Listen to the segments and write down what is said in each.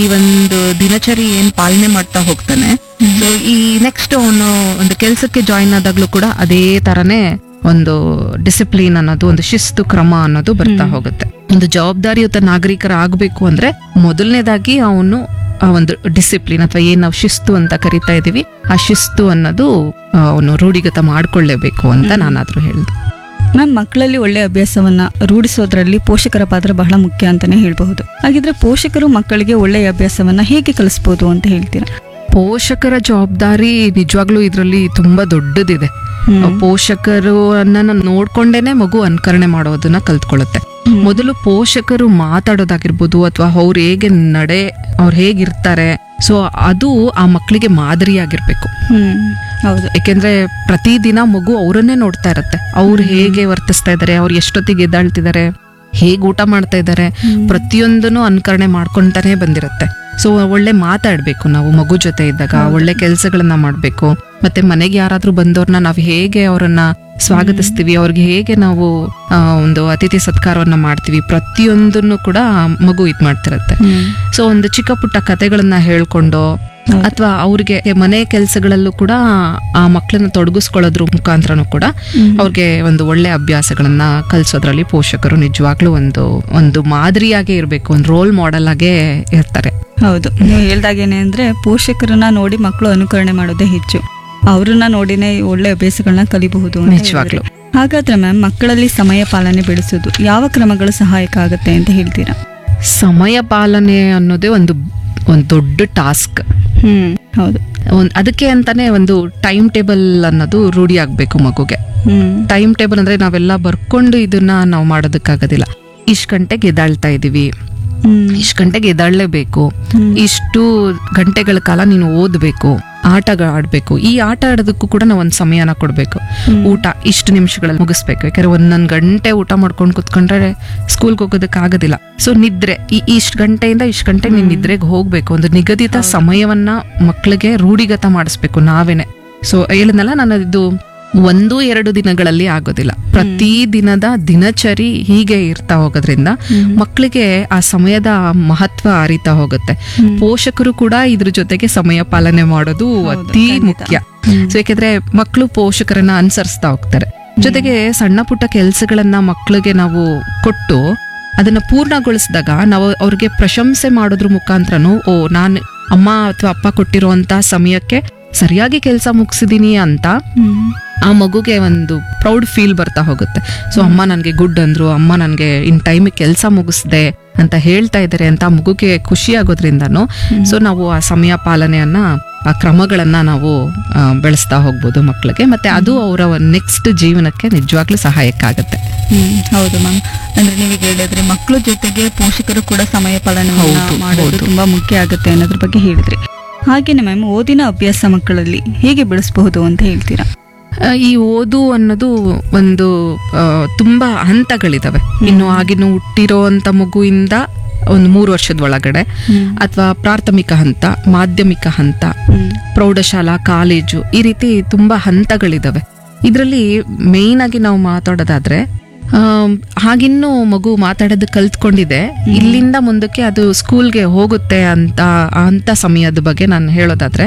ಈ ಒಂದು ದಿನಚರಿ ಏನ್ ಪಾಲನೆ ಮಾಡ್ತಾ ಹೋಗ್ತಾನೆ ಸೊ ಈ ನೆಕ್ಸ್ಟ್ ಅವನು ಒಂದು ಕೆಲ್ಸಕ್ಕೆ ಜಾಯಿನ್ ಆದಾಗ್ಲೂ ಕೂಡ ಅದೇ ತರನೇ ಒಂದು ಡಿಸಿಪ್ಲಿನ್ ಅನ್ನೋದು ಒಂದು ಶಿಸ್ತು ಕ್ರಮ ಅನ್ನೋದು ಬರ್ತಾ ಹೋಗುತ್ತೆ ಒಂದು ಜವಾಬ್ದಾರಿಯುತ ನಾಗರಿಕರ ಆಗ್ಬೇಕು ಅಂದ್ರೆ ಮೊದಲನೇದಾಗಿ ಅವನು ಆ ಒಂದು ಡಿಸಿಪ್ಲಿನ್ ಅಥವಾ ಏನ್ ನಾವು ಶಿಸ್ತು ಅಂತ ಕರಿತಾ ಇದೀವಿ ಆ ಶಿಸ್ತು ಅನ್ನೋದು ಅವನು ರೂಢಿಗತ ಮಾಡ್ಕೊಳ್ಳೇಬೇಕು ಅಂತ ನಾನಾದ್ರೂ ಹೇಳ್ದೆ ಮ್ಯಾಮ್ ಮಕ್ಕಳಲ್ಲಿ ಒಳ್ಳೆ ಅಭ್ಯಾಸವನ್ನ ರೂಢಿಸೋದ್ರಲ್ಲಿ ಪೋಷಕರ ಪಾತ್ರ ಬಹಳ ಮುಖ್ಯ ಅಂತಾನೆ ಹೇಳ್ಬಹುದು ಹಾಗಿದ್ರೆ ಪೋಷಕರು ಮಕ್ಕಳಿಗೆ ಒಳ್ಳೆಯ ಅಭ್ಯಾಸವನ್ನ ಹೇಗೆ ಕಲಿಸ್ಬೋದು ಅಂತ ಹೇಳ್ತೀರಾ ಪೋಷಕರ ಜವಾಬ್ದಾರಿ ನಿಜವಾಗ್ಲೂ ಇದರಲ್ಲಿ ತುಂಬಾ ದೊಡ್ಡದಿದೆ ಹ್ಮ್. ಪೋಷಕರು ಅನ್ನ ನೋಡ್ಕೊಂಡೇನೆ ಮಗು ಅನುಕರಣೆ ಮಾಡೋದನ್ನ ಕಲ್ತ್ಕೊಳ್ಳುತ್ತೆ ಹ್ಮ್. ಮೊದಲು ಪೋಷಕರು ಮಾತಾಡೋದಾಗಿರ್ಬೋದು ಅಥವಾ ಅವ್ರು ಹೇಗೆ ನಡೆ ಅವ್ರು ಹೇಗಿರ್ತಾರೆ ಸೊ ಅದು ಆ ಮಕ್ಕಳಿಗೆ ಮಾದರಿಯಾಗಿರ್ಬೇಕು ಹ್ಮ್ ಹೌದು ಯಾಕೆಂದ್ರೆ ಪ್ರತಿದಿನ ಮಗು ಅವರನ್ನೇ ನೋಡ್ತಾ ಇರತ್ತೆ ಅವ್ರು ಹೇಗೆ ವರ್ತಿಸ್ತಾ ಇದಾರೆ ಅವ್ರು ಎಷ್ಟೊತ್ತಿಗೆ ಎದ್ದಾಳ್ತಿದ್ದಾರೆ ಹೇಗೆ ಊಟ ಮಾಡ್ತಾ ಇದ್ದಾರೆ ಪ್ರತಿಯೊಂದನ್ನು ಅನುಕರಣೆ ಮಾಡ್ಕೊಂತಾನೆ ಬಂದಿರತ್ತೆ ಸೊ ಒಳ್ಳೆ ಮಾತಾಡ್ಬೇಕು ನಾವು ಮಗು ಜೊತೆ ಇದ್ದಾಗ ಒಳ್ಳೆ ಕೆಲಸಗಳನ್ನ ಮಾಡ್ಬೇಕು ಮತ್ತೆ ಮನೆಗೆ ಯಾರಾದ್ರೂ ಬಂದವ್ರನ್ನ ನಾವು ಹೇಗೆ ಅವರನ್ನ ಸ್ವಾಗತಿಸ್ತೀವಿ ಅವ್ರಿಗೆ ಹೇಗೆ ನಾವು ಆ, ಒಂದು ಅತಿಥಿ ಸತ್ಕಾರವನ್ನ ಮಾಡ್ತೀವಿ ಪ್ರತಿಯೊಂದನ್ನು ಕೂಡ ಆ ಮಗು ಇದ್ ಮಾಡ್ತಿರತ್ತೆ ಹ್ಮ್ ಸೊ ಒಂದು ಚಿಕ್ಕ ಪುಟ್ಟ ಕತೆಗಳನ್ನ ಹೇಳ್ಕೊಂಡು ಹೌದು. ಅಥವಾ ಅವ್ರಿಗೆ ಮನೆ ಕೆಲಸಗಳಲ್ಲೂ ಕೂಡ ಆ ಮಕ್ಕಳನ್ನ ತೊಡಗಿಸ್ಕೊಳ್ಳೋದ್ರ ಮುಖಾಂತರನು ಕೂಡ ಹ್ಮ್. ಅವ್ರಿಗೆ ಒಂದು ಒಳ್ಳೆ ಅಭ್ಯಾಸಗಳನ್ನ ಕಲಿಸೋದ್ರಲ್ಲಿ ಪೋಷಕರು ನಿಜವಾಗ್ಲೂ ಒಂದು ಒಂದು ಮಾದರಿಯಾಗೇ ಇರಬೇಕು ಒಂದು ರೋಲ್ ಮಾಡೆಲ್ ಆಗೇ ಇರ್ತಾರೆ ಹೌದು ನೀವು ಹೇಳ್ದಾಗೇನೆ ಅಂದ್ರೆ ಪೋಷಕರನ್ನ ನೋಡಿ ಮಕ್ಕಳು ಅನುಕರಣೆ ಮಾಡೋದೇ ಹೆಚ್ಚು ಅವ್ರನ್ನ ನೋಡಿನೇ ಒಳ್ಳೆ ಅಭ್ಯಾಸಗಳನ್ನ ಕಲಿಬಹುದು ಅಂತ ನಿಜವಾಗ್ಲೂ. ಹೇಳಿದ್ರಿ. ಹಾಗಾದ್ರೆ ಮ್ಯಾಮ್ ಮಕ್ಕಳಲ್ಲಿ ಸಮಯ ಪಾಲನೆ ಬೆಳೆಸೋದು ಯಾವ ಕ್ರಮಗಳು ಸಹಾಯಕ ಆಗುತ್ತೆ ಅಂತ ಹೇಳ್ತೀರಾ ಸಮಯ ಪಾಲನೆ ಅನ್ನೋದೇ ಒಂದು ಒಂದು ದೊಡ್ಡ ಟಾಸ್ಕ್ ಹ್ಮ್ ಹೌದು ಒಂದ್ ಅದಕ್ಕೆ ಅಂತಾನೆ ಒಂದು ಟೈಮ್ ಟೇಬಲ್ ಅನ್ನೋದು ರೂಢಿ ಆಗ್ಬೇಕು ಮಗುಗೆ ಹ್ಮ್ ಟೈಮ್ ಟೇಬಲ್ ಅಂದ್ರೆ ನಾವೆಲ್ಲ ಬರ್ಕೊಂಡು ಇದನ್ನ ನಾವು ಮಾಡೋದಕ್ಕಾಗೋದಿಲ್ಲ ಇಷ್ಟು ಗಂಟೆಗೆ ಎದ್ದಾಳ್ತಾ ಇದೀವಿ ಹ್ಮ್ ಇಷ್ಟು ಗಂಟೆಗೆ ಎದ್ದಾಳ್ಲೇಬೇಕು ಹ್ಮ್. ಇಷ್ಟು ಗಂಟೆಗಳ ಕಾಲ ನೀನು ಓದ್ಬೇಕು ಆಟಗಳು ಆಡ್ಬೇಕು ಈ ಆಟ ಆಡೋದಕ್ಕೂ ಕೂಡ ನಾವು ಒಂದು ಸಮಯನ ಕೊಡ್ಬೇಕು ಹ್ಮ್. ಊಟ ಇಷ್ಟು ನಿಮಿಷಗಳಲ್ಲಿ ಮುಗಿಸ್ಬೇಕು ಯಾಕಂದ್ರೆ ಒಂದೊಂದು ಗಂಟೆ ಊಟ ಮಾಡ್ಕೊಂಡು ಕುತ್ಕೊಂಡ್ರೆ ಸ್ಕೂಲ್ಗೆ ಹೋಗೋದಕ್ಕೆ ಆಗೋದಿಲ್ಲ ಸೊ ನಿದ್ರೆ ಈ ಇಷ್ಟು ಗಂಟೆಯಿಂದ ಇಷ್ಟು ಗಂಟೆ ನೀನ್ ನಿದ್ರೆಗೆ ಹೋಗ್ಬೇಕು ಒಂದು ನಿಗದಿತ ಸಮಯವನ್ನ ಮಕ್ಕಳಿಗೆ ರೂಢಿಗತ ಮಾಡಿಸ್ಬೇಕು ನಾವೇನೆ ಸೊ ಹೇಳಿದ್ನಲ್ಲ ನಾನು ಇದು ಒಂದು ಎರಡು ದಿನಗಳಲ್ಲಿ ಆಗೋದಿಲ್ಲ ಪ್ರತಿ ದಿನದ ದಿನಚರಿ ಹೀಗೆ ಇರ್ತಾ ಹೋಗೋದ್ರಿಂದ ಮಕ್ಕಳಿಗೆ ಆ ಸಮಯದ ಮಹತ್ವ ಅರಿತಾ ಹೋಗುತ್ತೆ ಪೋಷಕರು ಕೂಡ ಇದ್ರ ಜೊತೆಗೆ ಸಮಯ ಪಾಲನೆ ಮಾಡೋದು ಅತಿ ಖಂಡಿತ. ಮುಖ್ಯ ಹ್ಮ್. ಸೊ ಯಾಕೆಂದ್ರೆ ಮಕ್ಕಳು ಪೋಷಕರನ್ನ ಅನುಸರಿಸ್ತಾ ಹೋಗ್ತಾರೆ ಜೊತೆಗೆ ಸಣ್ಣ ಪುಟ್ಟ ಕೆಲಸಗಳನ್ನ ಮಕ್ಕಳಿಗೆ ನಾವು ಕೊಟ್ಟು ಅದನ್ನ ಪೂರ್ಣಗೊಳಿಸಿದಾಗ ನಾವು ಅವ್ರಿಗೆ ಪ್ರಶಂಸೆ ಮಾಡೋದ್ರ ಮುಖಾಂತರನು ಓ ನಾನು ಅಮ್ಮ ಅಥವಾ ಅಪ್ಪ ಕೊಟ್ಟಿರುವಂತ ಸಮಯಕ್ಕೆ ಸರಿಯಾಗಿ ಕೆಲಸ ಮುಗಿಸಿದೀನಿ ಅಂತ ಹ್ಮ್. ಆ ಮಗುಗೆ ಒಂದು ಪ್ರೌಡ್ ಫೀಲ್ ಬರ್ತಾ ಹೋಗುತ್ತೆ ಸೊ ಅಮ್ಮ ನನಗೆ ಗುಡ್ ಅಂದ್ರು ಅಮ್ಮ ನನಗೆ ಇನ್ ಟೈಮಿಗೆ ಕೆಲಸ ಮುಗಿಸ್ದೆ ಅಂತ ಹೇಳ್ತಾ ಇದ್ದಾರೆ ಅಂತ ಆ ಮಗುಗೆ ಖುಷಿ ಆಗೋದ್ರಿಂದನು ಸೊ ನಾವು ಆ ಸಮಯ ಪಾಲನೆಯನ್ನ ಆ ಕ್ರಮಗಳನ್ನ ನಾವು ಆ, ಬೆಳೆಸ್ತಾ ಹೋಗ್ಬೋದು ಮಕ್ಕಳಿಗೆ ಮತ್ತೆ ಅದು ಅವರ ನೆಕ್ಸ್ಟ್ ಜೀವನಕ್ಕೆ ನಿಜವಾಗ್ಲೂ ಸಹಾಯಕ ಆಗುತ್ತೆ ಹ್ಮ್ ಹೌದು ಮ್ಯಾಮ್ ಅಂದ್ರೆ ನೀವೀಗ ಹೇಳಿದ್ರಿ ಮಕ್ಕಳ ಜೊತೆಗೆ ಪೋಷಕರು ಕೂಡ ಸಮಯ ಪಾಲನೆ ಹೌದು, ಮಾಡೋದು ಹೌದು. ತುಂಬಾ ಮುಖ್ಯ ಆಗುತ್ತೆ ಅನ್ನೋದ್ರ ಬಗ್ಗೆ ಹೇಳಿದ್ರಿ ಹಾಗೇನೆ ಮ್ಯಾಮ್ ಓದಿನ ಅಭ್ಯಾಸ ಮಕ್ಕಳಲ್ಲಿ ಹೇಗೆ ಬೆಳೆಸಬಹುದು ಅಂತ ಹೇಳ್ತೀರಾ ಆ, ಈ ಓದು ಅನ್ನೋದು ಒಂದು ಆ, ತುಂಬಾ ಹಂತಗಳಿದಾವೆ ಇನ್ನು ಆಗಿನ ಹುಟ್ಟಿರೋಂಥ ಮಗುವಿಂದ ಒಂದು ಮೂರು ವರ್ಷದ ಒಳಗಡೆ ಅಥವಾ ಪ್ರಾಥಮಿಕ ಹಂತ ಮಾಧ್ಯಮಿಕ ಹಂತ ಪ್ರೌಢಶಾಲಾ ಕಾಲೇಜು ಈ ರೀತಿ ತುಂಬಾ ಹಂತಗಳಿದಾವೆ ಇದರಲ್ಲಿ ಮೇಯ್ನ್ ಆಗಿ ನಾವು ಮಾತಾಡೋದಾದ್ರೆ ಆಮ್, ಹಾಗಿನ್ನೂ ಮಗು ಮಾತಾಡೋದು ಕಲ್ತ್ಕೊಂಡಿದೆ ಇಲ್ಲಿಂದ ಮುಂದಕ್ಕೆ ಅದು ಸ್ಕೂಲ್ಗೆ ಹೋಗುತ್ತೆ ಅಂತ ಅಂತ ಸಮಯದ ಬಗ್ಗೆ ನಾನು ಹೇಳೋದಾದ್ರೆ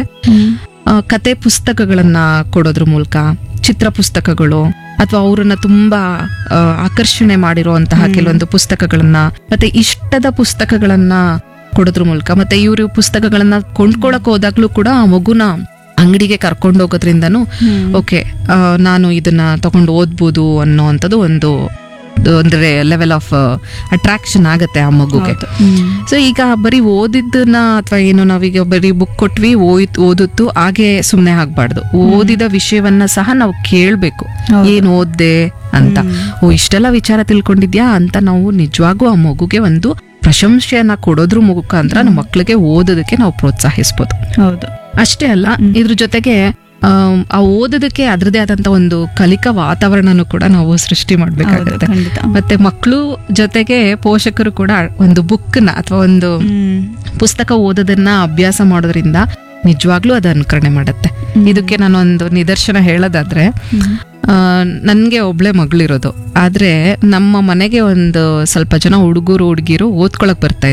ಆ, ಕತೆ ಪುಸ್ತಕಗಳನ್ನ ಕೊಡೋದ್ರ ಮೂಲಕ ಚಿತ್ರ ಪುಸ್ತಕಗಳು ಅಥವಾ ಅವರನ್ನ ತುಂಬಾ ಆ, ಆಕರ್ಷಣೆ ಮಾಡಿರುವಂತಹ ಕೆಲವೊಂದು ಪುಸ್ತಕಗಳನ್ನ ಮತ್ತೆ ಇಷ್ಟದ ಪುಸ್ತಕಗಳನ್ನ ಕೊಡೋದ್ರ ಮೂಲಕ ಮತ್ತೆ ಇವರು ಪುಸ್ತಕಗಳನ್ನ ಕೊಂಡ್ಕೊಳಕ್ ಹೋದಾಗ್ಲೂ ಕೂಡ ಆ ಮಗುನ ಅಂಗಡಿಗೆ ಕರ್ಕೊಂಡು ಹೋಗೋದ್ರಿಂದನೂ ಓಕೆ ನಾನು ಇದನ್ನ ತಗೊಂಡು ಓದ್ಬೋದು ಅನ್ನೋವಂಥದ್ದು ಒಂದು ಅಂದ್ರೆ ಲೆವೆಲ್ ಆಫ್ ಅಟ್ರಾಕ್ಷನ್ ಆಗತ್ತೆ ಆ ಮಗುಗೆ ಸೊ ಈಗ ಬರೀ ಓದಿದ್ದನ್ನ ಅಥವಾ ಏನು ನಾವೀಗ ಬರೀ ಬುಕ್ ಕೊಟ್ವಿ ಓಯ್ತು ಓದಿತ್ತು ಹಾಗೆ ಸುಮ್ಮನೆ ಆಗ್ಬಾರ್ದು ಓದಿದ ವಿಷಯವನ್ನ ಸಹ ನಾವು ಕೇಳ್ಬೇಕು ಹೌದು. ಏನ್ ಓದ್ದೆ ಅಂತ ಓ ಇಷ್ಟೆಲ್ಲ ವಿಚಾರ ತಿಳ್ಕೊಂಡಿದ್ಯಾ ಅಂತ ನಾವು ನಿಜವಾಗೂ ಆ ಮಗುಗೆ ಒಂದು ಪ್ರಶಂಸೆಯನ್ನ ಕೊಡೋದ್ರ ಮುಖಾಂತರ ನಮ್ಮ ಮಕ್ಕಳಿಗೆ ಓದೋದಕ್ಕೆ ನಾವು ಪ್ರೋತ್ಸಾಹಿಸ್ಬೋದು ಹೌದು ಅಷ್ಟೇ ಅಲ್ಲ ಇದ್ರ ಜೊತೆಗೆ ಆಮ್, ಆ ಓದೋದಕ್ಕೆ ಅದ್ರದೇ ಆದಂತ ಒಂದು ಕಲಿಕಾ ವಾತಾವರಣನೂ ಕೂಡ ನಾವು ಸೃಷ್ಟಿ ಹೌದು ಮಾಡ್ಬೇಕಾಗತ್ತೆ ಖಂಡಿತ ಮತ್ತೆ ಮಕ್ಕಳು ಜೊತೆಗೆ ಪೋಷಕರು ಕೂಡ ಒಂದು ಬುಕ್ನ ಅಥವಾ ಒಂದು ಹ್ಮ್ ಪುಸ್ತಕ ಓದೋದನ್ನ ಅಭ್ಯಾಸ ಮಾಡೋದ್ರಿಂದ ನಿಜವಾಗ್ಲೂ ಅದು ಅನುಕರಣೆ ಮಾಡುತ್ತೆ ಇದಕ್ಕೆ ನಾನೊಂದು ನಿದರ್ಶನ ಹೇಳೋದಾದ್ರೆ ಆ, ನನ್ಗೆ ಒಬ್ಳೆ ಮಗಳಿರೋದು ಆದ್ರೆ ನಮ್ಮ ಮನೆಗೆ ಒಂದು ಸ್ವಲ್ಪ ಜನ ಹುಡುಗರು ಹುಡುಗಿರು ಓದ್ಕೊಳಕ್ ಬರ್ತಾ